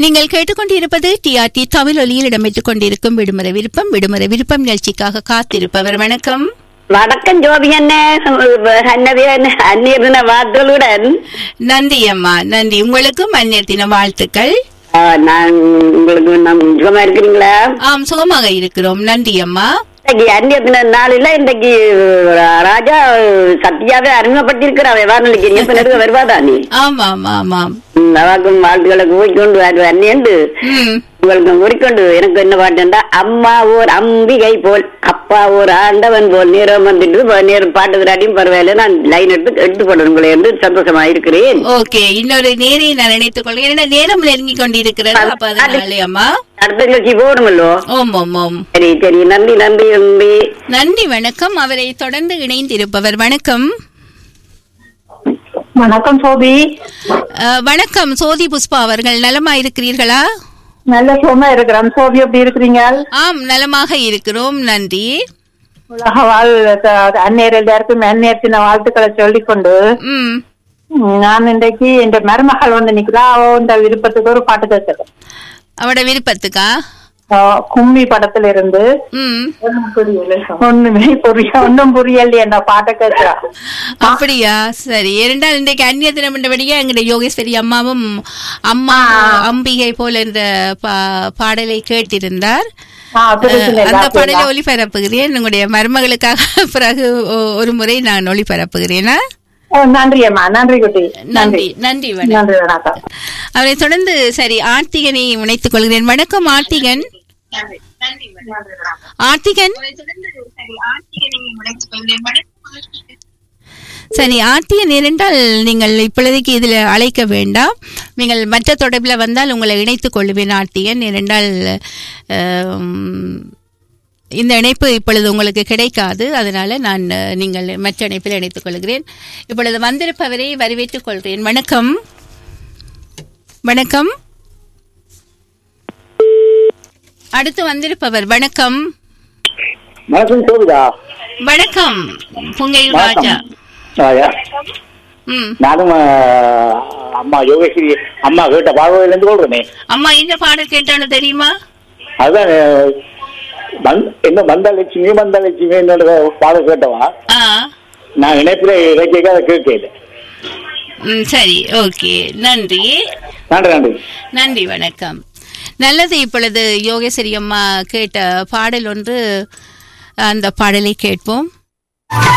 நீங்கள் கேட்டுக்கொண்டிருப்பது டிஆர்டி தமிழ் ஒலியில் இடம்பெற்றுக் கொண்டிருக்கும் விடுமுறை விருப்பம் விடுமுறை விருப்பம் நிகழ்ச்சிக்காக காத்திருப்பவர் வணக்கம் வணக்கம் ஜோபி அண்ணே அன்னவே அந்நிய தின வாழ்த்துகளுடன் நன்றி அம்மா நன்றி உங்களுக்கும் அந்நியர் தின வாழ்த்துக்கள் ஆ, நான் உங்களுக்கு நம் சுகமா இருக்கிறீங்களா ஆம் சுகமாக இருக்கிறோம் நன்றி அம்மா இன்னைக்கு அந்நிய தின நாளில இன்றைக்கு ராஜா சத்யாவே அறிமுகப்படுத்திருக்கிறாவே வானொலிக்கு நீ பிறகு வருவாதா நீ ஆமாம் ஆமாம் ம், அவாக்கும் வாழ்த்துக்களை கூறிக்கொண்டு வருவார் அந்நியண்டு ம் உங்களுக்கு கூறிக்கொண்டு எனக்கு என்ன பாட்டுண்டா அம்மா ஓர் அம்பிகை போல் அப்பா ஓர் ஆண்டவன் போல் நேரம் வந்துட்டு ப- நேரம் பாட்டுக்கிறாடியும் பரவாயில்ல நான் லைன் எடுத்து எடுத்து போடுங்களே என்று சந்தோஷமா இருக்கிறேன் ஓகே இன்னொரு நேரை நான் நினைத்துக் கொள்கிறேன் ஏன்னா நேரம் நெருங்கி கொண்டிருக்கிறது அப்ப அதனாலே அம்மா அடுத்த நிகழ்ச்சி போடுமல்லோ ஓம் ஓம் ஓம் சரி சரி நன்றி நன்றி நன்றி நன்றி வணக்கம் அவரை தொடர்ந்து இணைந்திருப்பவர் வணக்கம் வணக்கம் சோபி அஹ், வணக்கம் சோதி புஷ்பா அவர்கள் நலமா இருக்கிறீர்களா நல்ல சுகமா இருக்கிறோம் சோபி எப்படி இருக்கிறீங்க ஆம் நலமாக இருக்கிறோம் நன்றி உலக வாழ் அந்நேர எல்லாருக்கும் அந்நேரத்தின வாழ்த்துக்களை சொல்லிக்கொண்டு ம் ம், நான் இன்றைக்கு இந்த மருமகள் வந்து நிக்கிறா அவ இந்த விருப்பத்துக்கு ஒரு பாட்டு கேட்கிறேன் அவட விருப்பத்துக்கா கும்மி படத்துல இருந்து ம் ஒண்ணுமே புரிய ஒன்னும் புரியல என்ன பாட்டை கேட்கிறா அப்படியா சரி இரண்டால் இன்றைக்கு அந்நிய தினம் என்றபடியே எங்களுடைய யோகேஸ்வரி அம்மாவும் அம்மா அம்பிகை போல என்ற பா- பாடலை கேட்டிருந்தார் ஆ, பிரச்சனை இல்ல, அந்த பாடலை அப்படியா? ஒளிபரப்புகிறேன் உங்களுடைய மருமகளுக்காக பிறகு ஒ- ஒரு முறை நான் ஒளிபரப்புகிறேனா ஓ, நன்றி அம்மா நன்றி குட்டி நன்றி நன்றி வணக்கம் நன்றி வணக்கம் அவரை தொடர்ந்து சரி ஆர்த்திகனை இணைத்துக் கொள்கிறேன் வணக்கம் ஆர்த்திகன் ஆர்த்திகன் சரி ஆர்த்திகன் இருந்தால் நீங்கள் இப்பொழுதைக்கு இதில் அழைக்க வேண்டாம் நீங்கள் மற்ற தொடர்பில் வந்தால் உங்களை இணைத்துக் கொள்வேன் ஆர்த்திகன் ஏனென்றால் அம், இந்த இணைப்பு இப்பொழுது உங்களுக்கு கிடைக்காது அதனால நான் அஹ், நீங்கள் மற்ற இணைப்பில் இணைத்துக் கொள்கிறேன் இப்பொழுது வந்திருப்பவரை வரவேற்றுக் கொள்கிறேன் வணக்கம் வணக்கம் அடுத்து வந்திருப்பவர் வணக்கம் வணக்கம் சோபிதா வணக்கம் புங்கையூர் ராஜா ஆயா. ம் நானும் ஆ, அம்மா யோகேஸ்வரி அம்மா கேட்ட பார்வையில இருந்து சொல்றேனே அம்மா இந்த பாடல் கேட்டாலும் தெரியுமா அதுதான் ஆ, மந்- என்ன மந்தலட்சுமி மந்தலட்சுமி என்னோட பாடல் கேட்டவா ஆ நான் இணைப்பில் இலக்கிய அதை கேட்கல ம் சரி ஓகே நன்றி நன்றி நன்றி நன்றி வணக்கம் நல்லது இப்பொழுது யோகேஸ்வரி அம்மா கேட்ட பாடல் ஒன்று அந்த பாடலை கேட்போம்